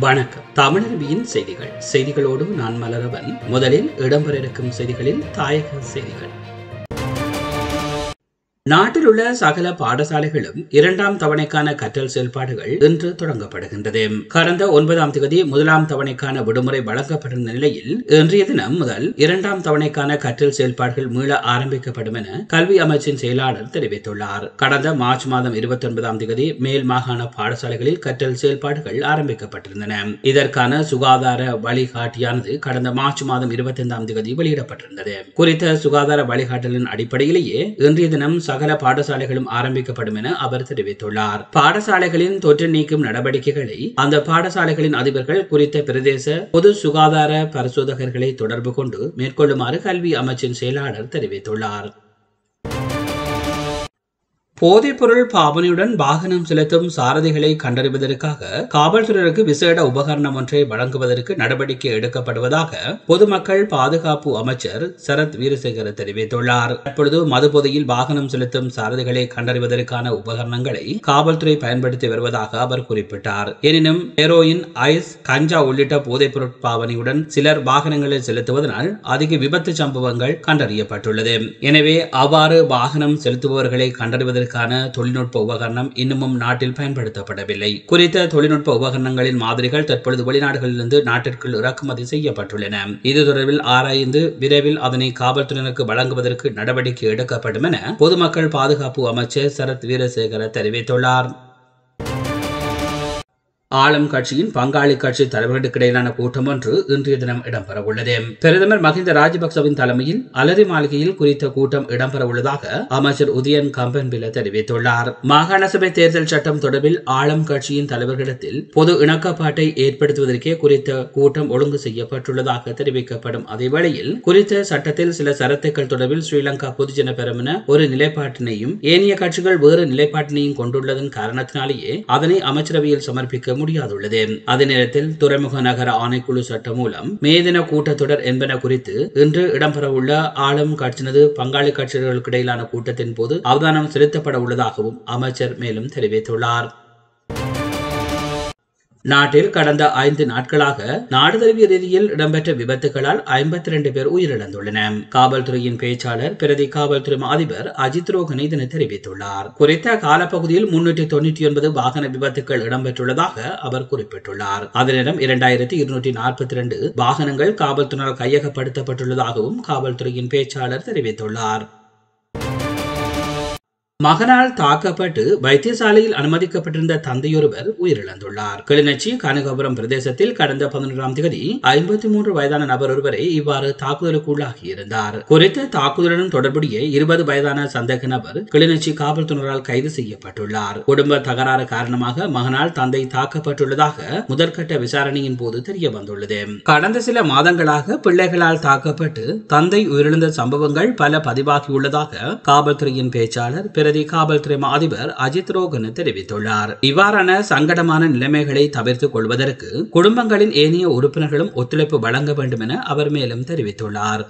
வணக்கம் தமிழருவியின் செய்திகள் செய்திகளோடு நான் மலரவன் முதலில் இடம்பெற இருக்கும் செய்திகளில் தாயக செய்திகள் நாட்டில் உள்ள சகல பாடசாலைகளும் இரண்டாம் தவணைக்கான கற்றல் செயல்பாடுகள் இன்று தொடங்கப்படுகின்றது கடந்த ஒன்பதாம் தேதி முதலாம் தவணைக்கான விடுமுறை வழங்கப்பட்டிருந்த நிலையில் இன்றைய தினம் முதல் இரண்டாம் தவணைக்கான கற்றல் செயல்பாடுகள் மீள ஆரம்பிக்கப்படும் என கல்வி அமைச்சின் செயலாளர் தெரிவித்துள்ளார் கடந்த மார்ச் மாதம் இருபத்தி ஒன்பதாம் தேதி மேல் மாகாண பாடசாலைகளில் கற்றல் செயல்பாடுகள் ஆரம்பிக்கப்பட்டிருந்தன இதற்கான சுகாதார வழிகாட்டியானது கடந்த மார்ச் மாதம் இருபத்தி ஐந்தாம் தேதி வெளியிடப்பட்டிருந்தது குறித்த சுகாதார வழிகாட்டலின் அடிப்படையிலேயே இன்றைய தினம் சகல பாடசாலைகளும் ஆரம்பிக்கப்படும் என அவர் தெரிவித்துள்ளார் பாடசாலைகளின் தொற்று நீக்கும் நடவடிக்கைகளை அந்த பாடசாலைகளின் அதிபர்கள் குறித்த பிரதேச பொது சுகாதார பரிசோதகர்களை தொடர்பு கொண்டு மேற்கொள்ளுமாறு கல்வி அமைச்சின் செயலாளர் தெரிவித்துள்ளார் போதைப்பொருள் பாவனையுடன் வாகனம் செலுத்தும் சாரதிகளை கண்டறிவதற்காக காவல்துறையினருக்கு விசேட உபகரணம் ஒன்றை வழங்குவதற்கு நடவடிக்கை எடுக்கப்படுவதாக பொதுமக்கள் பாதுகாப்பு அமைச்சர் சரத் வீரசேகர தெரிவித்துள்ளார் தற்பொழுது மதுபோதையில் வாகனம் செலுத்தும் சாரதிகளை கண்டறிவதற்கான உபகரணங்களை காவல்துறை பயன்படுத்தி வருவதாக அவர் குறிப்பிட்டார் எனினும் ஹெரோயின் ஐஸ் கஞ்சா உள்ளிட்ட போதைப்பொருள் பாவனையுடன் சிலர் வாகனங்களை செலுத்துவதனால் அதிக விபத்து சம்பவங்கள் கண்டறியப்பட்டுள்ளது எனவே அவ்வாறு வாகனம் செலுத்துபவர்களை கண்டறிவதற்கு இதற்கான தொழில்நுட்ப உபகரணம் இன்னமும் நாட்டில் பயன்படுத்தப்படவில்லை குறித்த தொழில்நுட்ப உபகரணங்களின் மாதிரிகள் தற்பொழுது வெளிநாடுகளிலிருந்து நாட்டிற்குள் இறக்குமதி செய்யப்பட்டுள்ளன இது தொடர்பில் ஆராய்ந்து விரைவில் அதனை காவல்துறையினருக்கு வழங்குவதற்கு நடவடிக்கை எடுக்கப்படும் என பொதுமக்கள் பாதுகாப்பு அமைச்சர் சரத் வீரசேகர தெரிவித்துள்ளார் ஆளும் கட்சியின் பங்காளி கட்சி தலைவர்களுக்கு இடையிலான கூட்டம் ஒன்று இன்றைய தினம் இடம்பெறவுள்ளது பிரதமர் மஹிந்த ராஜபக்சவின் தலைமையில் அலரி மாளிகையில் குறித்த கூட்டம் இடம்பெற உள்ளதாக அமைச்சர் உதயன் கம்பன்பில தெரிவித்துள்ளார் மாகாண சபை தேர்தல் சட்டம் தொடர்பில் ஆளும் கட்சியின் தலைவர்களிடத்தில் பொது இணக்கப்பாட்டை ஏற்படுத்துவதற்கே குறித்த கூட்டம் ஒழுங்கு செய்யப்பட்டுள்ளதாக தெரிவிக்கப்படும் அதேவேளையில் குறித்த சட்டத்தில் சில சரத்துக்கள் தொடர்பில் ஸ்ரீலங்கா பொதுஜன பெருமென ஒரு நிலைப்பாட்டினையும் ஏனைய கட்சிகள் வேறு நிலைப்பாட்டினையும் கொண்டுள்ளதன் காரணத்தினாலேயே அதனை அமைச்சரவையில் சமர்ப்பிக்க முடியாதுள்ளது அதே நேரத்தில் துறைமுக நகர ஆணைக்குழு சட்டம் மூலம் மேதின கூட்டத்தொடர் என்பன குறித்து இன்று இடம்பெறவுள்ள ஆளும் கட்சியினது பங்காளி கட்சிகளுக்கு இடையிலான கூட்டத்தின் போது அவதானம் செலுத்தப்பட உள்ளதாகவும் அமைச்சர் மேலும் தெரிவித்துள்ளார் நாட்டில் கடந்த ஐந்து நாட்களாக நாடு தழுவிய ரீதியில் இடம்பெற்ற விபத்துகளால் ஐம்பத்தி இரண்டு பேர் உயிரிழந்துள்ளன காவல்துறையின் பேச்சாளர் பிரதி காவல்துறை அதிபர் அஜித் ரோகன் இதனை தெரிவித்துள்ளார் குறித்த காலப்பகுதியில் முன்னூற்றி தொண்ணூற்றி ஒன்பது வாகன விபத்துகள் இடம்பெற்றுள்ளதாக அவர் குறிப்பிட்டுள்ளார் அதே நேரம் இரண்டாயிரத்தி இருநூற்றி நாற்பத்தி இரண்டு வாகனங்கள் காவல்துறையினர் கையகப்படுத்தப்பட்டுள்ளதாகவும் காவல்துறையின் பேச்சாளர் தெரிவித்துள்ளார் மகனால் தாக்கப்பட்டு வைத்தியசாலையில் அனுமதிக்கப்பட்டிருந்த தந்தையொருவர் உயிரிழந்துள்ளார் கிளிநொச்சி கனகபுரம் பிரதேசத்தில் கடந்த பதினொன்றாம் தேதி ஐம்பத்தி மூன்று வயதான நபர் ஒருவரை இவ்வாறு தாக்குதலுக்கு உள்ளாகியிருந்தார் குறித்த தாக்குதலுடன் தொடர்புடைய இருபது வயதான சந்தேக நபர் கிளிநொச்சி காவல்துறையினரால் கைது செய்யப்பட்டுள்ளார் குடும்ப தகராறு காரணமாக மகனால் தந்தை தாக்கப்பட்டுள்ளதாக முதற்கட்ட விசாரணையின் போது தெரிய வந்துள்ளது கடந்த சில மாதங்களாக பிள்ளைகளால் தாக்கப்பட்டு தந்தை உயிரிழந்த சம்பவங்கள் பல பதிவாகியுள்ளதாக காவல்துறையின் பேச்சாளர் பிரதி காவல்துறை அதிபர் அஜித் ரோகன் தெரிவித்துள்ளார் இவ்வாறான சங்கடமான நிலைமைகளை தவிர்த்துக் கொள்வதற்கு குடும்பங்களின் ஏனைய உறுப்பினர்களும் ஒத்துழைப்பு வழங்க வேண்டும் என அவர் மேலும் தெரிவித்துள்ளார்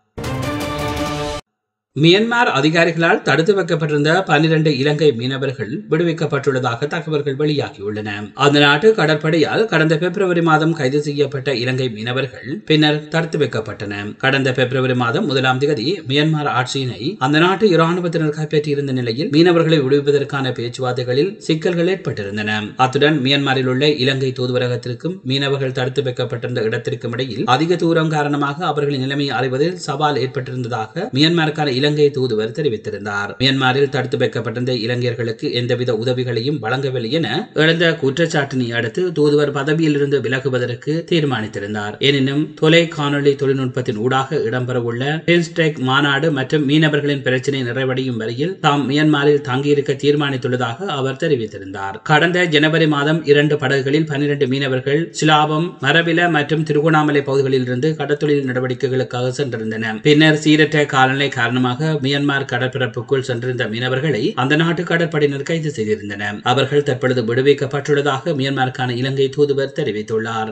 மியன்மார் அதிகாரிகளால் தடுத்து வைக்கப்பட்டிருந்த பன்னிரண்டு இலங்கை மீனவர்கள் விடுவிக்கப்பட்டுள்ளதாக தகவல்கள் வெளியாகியுள்ளன அந்த நாட்டு கடற்படையால் கடந்த பிப்ரவரி மாதம் கைது செய்யப்பட்ட இலங்கை மீனவர்கள் பின்னர் தடுத்து வைக்கப்பட்டன கடந்த பிப்ரவரி மாதம் முதலாம் தேதி மியன்மார் ஆட்சியினை அந்த நாட்டு இராணுவத்தினர் கைப்பற்றியிருந்த நிலையில் மீனவர்களை விடுவிப்பதற்கான பேச்சுவார்த்தைகளில் சிக்கல்கள் ஏற்பட்டிருந்தன அத்துடன் மியன்மாரில் உள்ள இலங்கை தூதுவரகத்திற்கும் மீனவர்கள் தடுத்து வைக்கப்பட்டிருந்த இடத்திற்கும் இடையில் அதிக தூரம் காரணமாக அவர்களின் நிலைமையை அறிவதில் சவால் ஏற்பட்டிருந்ததாக மியன்மாருக்கான இலங்கை தூதுவர் தெரிவித்திருந்தார் மியான்மரில் தடுத்து வைக்கப்பட்டிருந்த இலங்கையர்களுக்கு எந்தவித உதவிகளையும் வழங்கவில்லை என எழுந்த குற்றச்சாட்டினை அடுத்து தூதுவர் பதவியில் இருந்து விலகுவதற்கு தீர்மானித்திருந்தார் எனினும் தொலை காணொலி தொழில்நுட்பத்தின் ஊடாக இடம்பெறவுள்ள பின்ஸ்டெக் மாநாடு மற்றும் மீனவர்களின் பிரச்சினை நிறைவடையும் வரையில் தாம் மியான்மரில் தங்கியிருக்க தீர்மானித்துள்ளதாக அவர் தெரிவித்திருந்தார் கடந்த ஜனவரி மாதம் இரண்டு படகுகளில் பன்னிரண்டு மீனவர்கள் சிலாபம் மரபில மற்றும் திருகோணாமலை பகுதிகளில் இருந்து கடத்தொழில் நடவடிக்கைகளுக்காக சென்றிருந்தன பின்னர் சீரற்ற காலநிலை காரணமாக மியான்மர் கடற்பரப்புக்குள் சென்றிருந்த மீனவர்களை அந்த நாட்டு கடற்படையினர் கைது செய்திருந்தனர் அவர்கள் தற்பொழுது விடுவிக்கப்பட்டுள்ளதாக மியான்மருக்கான இலங்கை தூதுவர் தெரிவித்துள்ளார்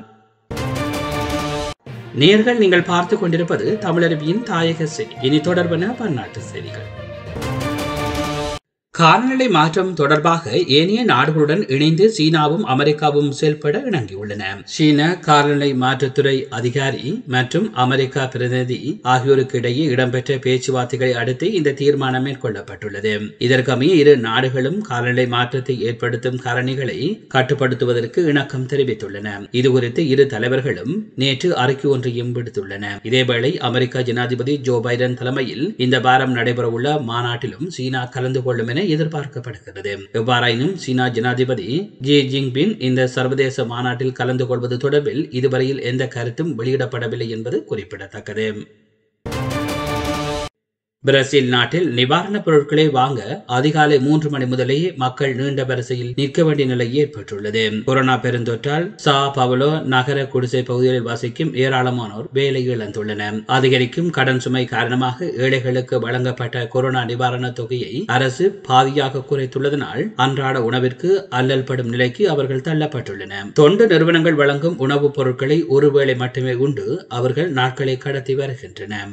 நேர்கள் நீங்கள் பார்த்துக் கொண்டிருப்பது தமிழருவியின் தாயக செய்தி இனி தொடர்பான பன்னாட்டு செய்திகள் காலநிலை மாற்றம் தொடர்பாக ஏனைய நாடுகளுடன் இணைந்து சீனாவும் அமெரிக்காவும் செயல்பட இணங்கியுள்ளன சீன காலநிலை மாற்றத்துறை அதிகாரி மற்றும் அமெரிக்கா பிரதிநிதி ஆகியோருக்கு இடையே இடம்பெற்ற பேச்சுவார்த்தைகளை அடுத்து இந்த தீர்மானம் மேற்கொள்ளப்பட்டுள்ளது இதற்கமைய இரு நாடுகளும் காலநிலை மாற்றத்தை ஏற்படுத்தும் காரணிகளை கட்டுப்படுத்துவதற்கு இணக்கம் தெரிவித்துள்ளன இதுகுறித்து இரு தலைவர்களும் நேற்று அறிக்கை ஒன்றையும் விடுத்துள்ளன இதேவேளை அமெரிக்க ஜனாதிபதி ஜோ பைடன் தலைமையில் இந்த வாரம் நடைபெறவுள்ள மாநாட்டிலும் சீனா கலந்து கொள்ளும் என எதிர்பார்க்கப்படுகிறது எவ்வாறாயினும் சீனா ஜனாதிபதி ஜி ஜின்பின் இந்த சர்வதேச மாநாட்டில் கலந்து கொள்வது தொடர்பில் இதுவரையில் எந்த கருத்தும் வெளியிடப்படவில்லை என்பது குறிப்பிடத்தக்கது பிரேசில் நாட்டில் நிவாரணப் பொருட்களை வாங்க அதிகாலை மூன்று மணி முதலே மக்கள் நீண்ட வரிசையில் நிற்க வேண்டிய நிலை ஏற்பட்டுள்ளது கொரோனா பெருந்தொற்றால் சா பவலோ நகர குடிசை பகுதிகளில் வசிக்கும் ஏராளமானோர் வேலை இழந்துள்ளனர் அதிகரிக்கும் கடன் சுமை காரணமாக ஏழைகளுக்கு வழங்கப்பட்ட கொரோனா நிவாரண தொகையை அரசு பாதியாக குறைத்துள்ளதனால் அன்றாட உணவிற்கு அல்லல் படும் நிலைக்கு அவர்கள் தள்ளப்பட்டுள்ளனர் தொண்டு நிறுவனங்கள் வழங்கும் உணவுப் பொருட்களை ஒருவேளை மட்டுமே உண்டு அவர்கள் நாட்களை கடத்தி வருகின்றனர்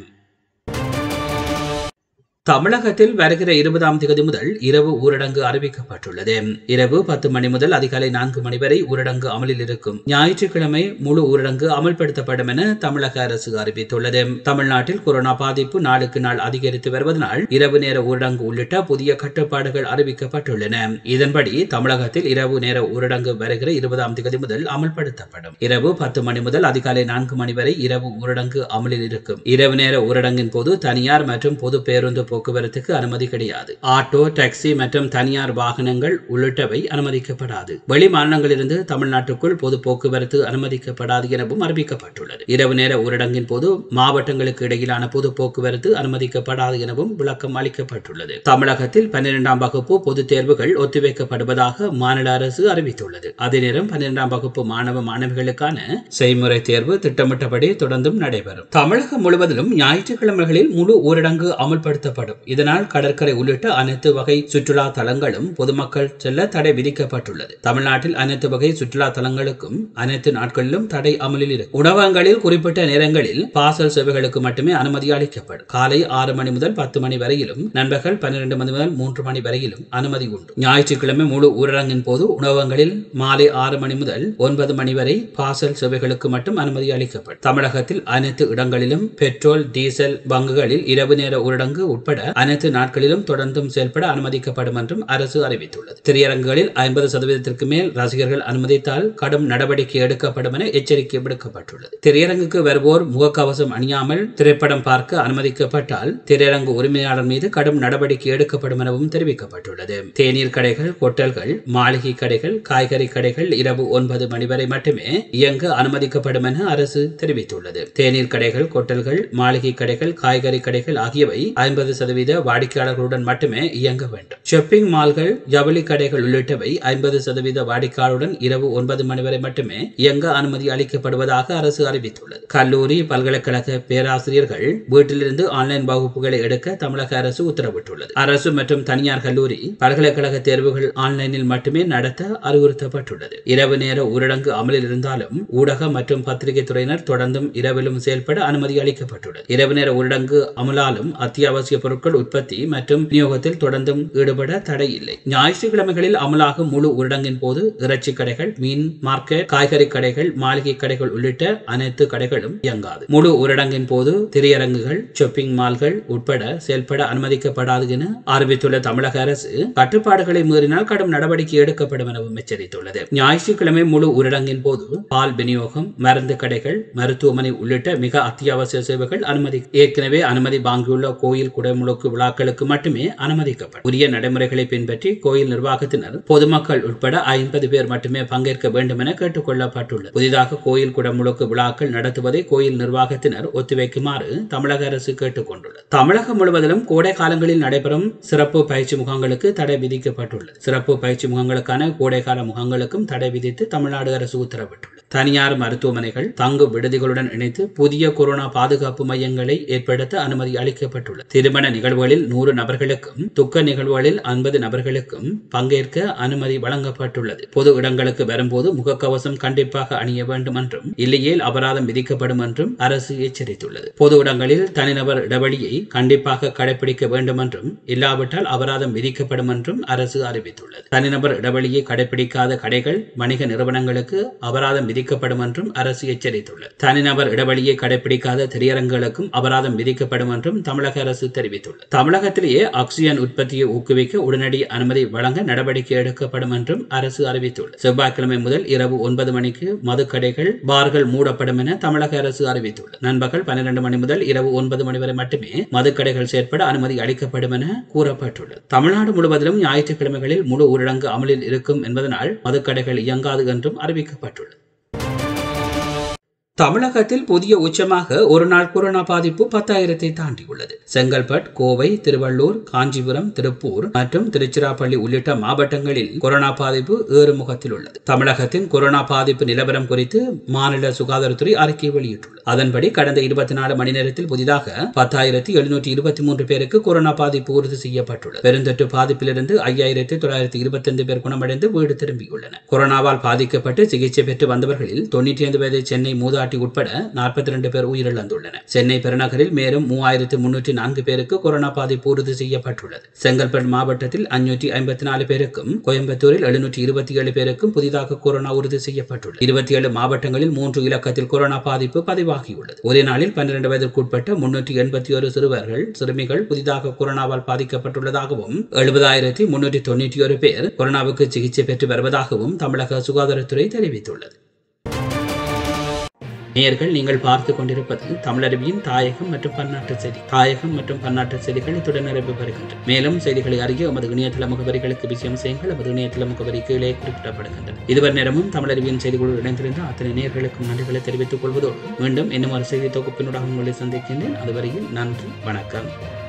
தமிழகத்தில் வருகிற இருபதாம் தேதி முதல் இரவு ஊரடங்கு அறிவிக்கப்பட்டுள்ளது இரவு பத்து மணி முதல் அதிகாலை நான்கு மணி வரை ஊரடங்கு அமலில் இருக்கும் ஞாயிற்றுக்கிழமை முழு ஊரடங்கு அமல்படுத்தப்படும் என தமிழக அரசு அறிவித்துள்ளது தமிழ்நாட்டில் கொரோனா பாதிப்பு நாளுக்கு நாள் அதிகரித்து வருவதனால் இரவு நேர ஊரடங்கு உள்ளிட்ட புதிய கட்டுப்பாடுகள் அறிவிக்கப்பட்டுள்ளன இதன்படி தமிழகத்தில் இரவு நேர ஊரடங்கு வருகிற இருபதாம் தேதி முதல் அமல்படுத்தப்படும் இரவு பத்து மணி முதல் அதிகாலை நான்கு மணி வரை இரவு ஊரடங்கு அமலில் இருக்கும் இரவு நேர ஊரடங்கின் போது தனியார் மற்றும் பொது பேருந்து போக்குவரத்துக்கு அனுமதி கிடையாது ஆட்டோ டாக்ஸி மற்றும் தனியார் வாகனங்கள் உள்ளிட்டவை அனுமதிக்கப்படாது வெளி மாநிலங்களிலிருந்து தமிழ்நாட்டுக்குள் பொது போக்குவரத்து அனுமதிக்கப்படாது எனவும் அறிவிக்கப்பட்டுள்ளது இரவு நேர ஊரடங்கின் போது மாவட்டங்களுக்கு இடையிலான பொது போக்குவரத்து அனுமதிக்கப்படாது எனவும் விளக்கம் அளிக்கப்பட்டுள்ளது தமிழகத்தில் பன்னிரெண்டாம் வகுப்பு பொதுத் தேர்வுகள் ஒத்திவைக்கப்படுவதாக மாநில அரசு அறிவித்துள்ளது அதே நேரம் பன்னிரெண்டாம் வகுப்பு மாணவ மாணவிகளுக்கான செய்முறை தேர்வு திட்டமிட்டபடி தொடர்ந்தும் நடைபெறும் தமிழகம் முழுவதிலும் ஞாயிற்றுக்கிழமைகளில் முழு ஊரடங்கு அமல்படுத்தப்படும் இதனால் கடற்கரை உள்ளிட்ட அனைத்து வகை சுற்றுலா தலங்களும் பொதுமக்கள் செல்ல தடை விதிக்கப்பட்டுள்ளது தமிழ்நாட்டில் அனைத்து வகை சுற்றுலா தலங்களுக்கும் அனைத்து நாட்களிலும் தடை அமலில் இருக்கும் உணவகங்களில் குறிப்பிட்ட நேரங்களில் பாசல் சேவைகளுக்கு மட்டுமே அனுமதி அளிக்கப்படும் காலை ஆறு மணி முதல் பத்து மணி வரையிலும் நண்பர்கள் பன்னிரண்டு மணி முதல் மூன்று மணி வரையிலும் அனுமதி உண்டு ஞாயிற்றுக்கிழமை முழு ஊரடங்கின் போது உணவகங்களில் மாலை ஆறு மணி முதல் ஒன்பது மணி வரை பாசல் சேவைகளுக்கு மட்டும் அனுமதி அளிக்கப்படும் தமிழகத்தில் அனைத்து இடங்களிலும் பெட்ரோல் டீசல் பங்குகளில் இரவு நேர ஊரடங்கு உட்பட அனைத்து நாட்களிலும் தொடர்ந்தும் செயல்பட அனுமதிக்கப்படும் என்றும் அரசு அறிவித்துள்ளது திரையரங்குகளில் ஐம்பது சதவீதத்திற்கு மேல் ரசிகர்கள் அனுமதித்தால் கடும் நடவடிக்கை எடுக்கப்படும் என எச்சரிக்கை விடுக்கப்பட்டுள்ளது திரையரங்குக்கு வருவோர் முகக்கவசம் அணியாமல் திரைப்படம் பார்க்க அனுமதிக்கப்பட்டால் திரையரங்கு உரிமையாளர் மீது கடும் நடவடிக்கை எடுக்கப்படும் எனவும் தெரிவிக்கப்பட்டுள்ளது தேநீர் கடைகள் ஹோட்டல்கள் மாளிகை கடைகள் காய்கறி கடைகள் இரவு ஒன்பது மணி வரை மட்டுமே இயங்க அனுமதிக்கப்படும் என அரசு தெரிவித்துள்ளது தேநீர் கடைகள் ஹோட்டல்கள் மாளிகை கடைகள் காய்கறி கடைகள் ஆகியவை ஐம்பது சதவீத வாடிக்கையாளர்களுடன் மட்டுமே இயங்க வேண்டும் ஷாப்பிங் மால்கள் ஜவுளி கடைகள் உள்ளிட்டவை ஐம்பது சதவீத வாடிக்கையாளருடன் இரவு ஒன்பது மணி வரை மட்டுமே இயங்க அனுமதி அளிக்கப்படுவதாக அரசு அறிவித்துள்ளது கல்லூரி பல்கலைக்கழக பேராசிரியர்கள் வீட்டிலிருந்து ஆன்லைன் வகுப்புகளை எடுக்க தமிழக அரசு உத்தரவிட்டுள்ளது அரசு மற்றும் தனியார் கல்லூரி பல்கலைக்கழக தேர்வுகள் ஆன்லைனில் மட்டுமே நடத்த அறிவுறுத்தப்பட்டுள்ளது இரவு நேர ஊரடங்கு அமலில் இருந்தாலும் ஊடக மற்றும் பத்திரிகை துறையினர் தொடர்ந்தும் இரவிலும் செயல்பட அனுமதி அளிக்கப்பட்டுள்ளது இரவு நேர ஊரடங்கு அமலாலும் அத்தியாவசிய பொருட்கள் உற்பத்தி மற்றும் விநியோகத்தில் தொடர்ந்தும் ஈடுபட தடை இல்லை ஞாயிற்றுக்கிழமைகளில் அமலாகும் முழு ஊரடங்கின் போது இறைச்சி கடைகள் மீன் மார்க்கெட் காய்கறி கடைகள் மாளிகை கடைகள் உள்ளிட்ட அனைத்து கடைகளும் இயங்காது முழு ஊரடங்கின் போது திரையரங்குகள் ஷாப்பிங் மால்கள் உட்பட செயல்பட அனுமதிக்கப்படாது என அறிவித்துள்ள தமிழக அரசு கட்டுப்பாடுகளை மீறினால் கடும் நடவடிக்கை எடுக்கப்படும் எனவும் எச்சரித்துள்ளது ஞாயிற்றுக்கிழமை முழு ஊரடங்கின் போது பால் விநியோகம் மருந்து கடைகள் மருத்துவமனை உள்ளிட்ட மிக அத்தியாவசிய சேவைகள் அனுமதி ஏற்கனவே அனுமதி வாங்கியுள்ள கோயில் குடமுழுக்கு விழாக்களுக்கு மட்டுமே அனுமதிக்கப்படும் உரிய நடைமுறைகளை பின்பற்றி கோயில் நிர்வாகத்தினர் பொதுமக்கள் உட்பட ஐம்பது பேர் மட்டுமே பங்கேற்க வேண்டும் என கேட்டுக் கொள்ளப்பட்டுள்ளது புதிதாக கோயில் குடமுழுக்கு விழாக்கள் நடத்துவதை கோயில் நிர்வாகத்தினர் ஒத்திவைக்குமாறு தமிழக அரசு கேட்டுக் கொண்டுள்ளது தமிழகம் முழுவதிலும் கோடை காலங்களில் நடைபெறும் சிறப்பு பயிற்சி முகாம்களுக்கு தடை விதிக்கப்பட்டுள்ளது சிறப்பு பயிற்சி முகாம்களுக்கான கோடைகால முகாம்களுக்கும் தடை விதித்து தமிழ்நாடு அரசு உத்தரவிட்டுள்ளது தனியார் மருத்துவமனைகள் தங்கு விடுதிகளுடன் இணைத்து புதிய கொரோனா பாதுகாப்பு மையங்களை ஏற்படுத்த அனுமதி அளிக்கப்பட்டுள்ளது திருமண நிகழ்வுகளில் நூறு நபர்களுக்கும் துக்க நிகழ்வுகளில் ஐம்பது நபர்களுக்கும் பங்கேற்க அனுமதி வழங்கப்பட்டுள்ளது பொது இடங்களுக்கு வரும்போது முகக்கவசம் கண்டிப்பாக அணிய வேண்டும் என்றும் இல்லையேல் அபராதம் விதிக்கப்படும் என்றும் அரசு எச்சரித்துள்ளது பொது இடங்களில் தனிநபர் இடைவெளியை கண்டிப்பாக கடைபிடிக்க வேண்டும் என்றும் இல்லாவிட்டால் அபராதம் விதிக்கப்படும் என்றும் அரசு அறிவித்துள்ளது தனிநபர் இடைவெளியை கடைபிடிக்காத கடைகள் வணிக நிறுவனங்களுக்கு அபராதம் விதிக்கப்படும் என்றும் அரசு எச்சரித்துள்ளது தனிநபர் இடைவெளியை கடைபிடிக்காத திரையரங்குகளுக்கும் அபராதம் விதிக்கப்படும் என்றும் தமிழக அரசு தெரிவித்துள்ளது தமிழகத்திலேயே ஆக்சிஜன் உற்பத்தியை ஊக்குவிக்க உடனடி அனுமதி வழங்க நடவடிக்கை எடுக்கப்படும் என்றும் அரசு அறிவித்துள்ளது செவ்வாய்க்கிழமை முதல் இரவு ஒன்பது மணிக்கு மதுக்கடைகள் பார்கள் மூடப்படும் என தமிழக அரசு அறிவித்துள்ளது நண்பகல் பன்னிரண்டு மணி முதல் இரவு ஒன்பது மணி வரை மட்டுமே மதுக்கடைகள் செயற்பட அனுமதி அளிக்கப்படும் என கூறப்பட்டுள்ளது தமிழ்நாடு முழுவதிலும் ஞாயிற்றுக்கிழமைகளில் முழு ஊரடங்கு அமலில் இருக்கும் என்பதனால் மதுக்கடைகள் இயங்காது என்றும் அறிவிக்கப்பட்டுள்ளது தமிழகத்தில் புதிய உச்சமாக ஒரு நாள் கொரோனா பாதிப்பு பத்தாயிரத்தை தாண்டியுள்ளது செங்கல்பட் கோவை திருவள்ளூர் காஞ்சிபுரம் திருப்பூர் மற்றும் திருச்சிராப்பள்ளி உள்ளிட்ட மாவட்டங்களில் கொரோனா பாதிப்பு ஏறுமுகத்தில் உள்ளது தமிழகத்தின் கொரோனா பாதிப்பு நிலவரம் குறித்து மாநில சுகாதாரத்துறை அறிக்கை வெளியிட்டுள்ளது அதன்படி கடந்த இருபத்தி நாலு மணி நேரத்தில் புதிதாக பத்தாயிரத்தி எழுநூற்றி இருபத்தி மூன்று பேருக்கு கொரோனா பாதிப்பு உறுதி செய்யப்பட்டுள்ளது பெருந்தொற்று பாதிப்பிலிருந்து ஐயாயிரத்தி தொள்ளாயிரத்தி இருபத்தி ஐந்து பேர் குணமடைந்து வீடு திரும்பியுள்ளனர் கொரோனாவால் பாதிக்கப்பட்டு சிகிச்சை பெற்று வந்தவர்களில் தொண்ணூற்றி ஐந்து பேரை சென்னை மூதா மூதாட்டி உட்பட நாற்பத்தி ரெண்டு பேர் உயிரிழந்துள்ளனர் சென்னை பெருநகரில் மேலும் மூவாயிரத்து முன்னூற்றி நான்கு பேருக்கு கொரோனா பாதிப்பு உறுதி செய்யப்பட்டுள்ளது செங்கல்பட்டு மாவட்டத்தில் அஞ்சூற்றி ஐம்பத்தி நாலு பேருக்கும் கோயம்புத்தூரில் எழுநூற்றி இருபத்தி ஏழு பேருக்கும் புதிதாக கொரோனா உறுதி செய்யப்பட்டுள்ளது இருபத்தி ஏழு மாவட்டங்களில் மூன்று இலக்கத்தில் கொரோனா பாதிப்பு பதிவாகியுள்ளது ஒரே நாளில் பன்னிரண்டு வயதிற்குட்பட்ட முன்னூற்றி எண்பத்தி ஒரு சிறுவர்கள் சிறுமிகள் புதிதாக கொரோனாவால் பாதிக்கப்பட்டுள்ளதாகவும் எழுபதாயிரத்தி முன்னூற்றி தொண்ணூற்றி ஒரு பேர் கொரோனாவுக்கு சிகிச்சை பெற்று வருவதாகவும் தமிழக சுகாதாரத்துறை தெரிவித்துள்ளது நேயர்கள் நீங்கள் பார்த்து கொண்டிருப்பது தமிழருவியின் தாயகம் மற்றும் பன்னாட்டு செய்தி தாயகம் மற்றும் பன்னாட்டு செய்திகள் இத்துடன் நிறைவு பெறுகின்றன மேலும் செய்திகளை அறிய எமது இணையதள முகவரிகளுக்கு விஷயம் செய்யுங்கள் எமது இணையதள முகவரி கீழே குறிப்பிடப்படுகின்றன இதுவரை நேரமும் தமிழருவியின் செய்திகளுடன் இணைந்திருந்த அத்தனை நேர்களுக்கும் நன்றிகளை தெரிவித்துக் கொள்வதோடு மீண்டும் இன்னும் ஒரு செய்தி தொகுப்பினூடாக உங்களை சந்திக்கின்றேன் அதுவரையில் நன்றி வணக்கம்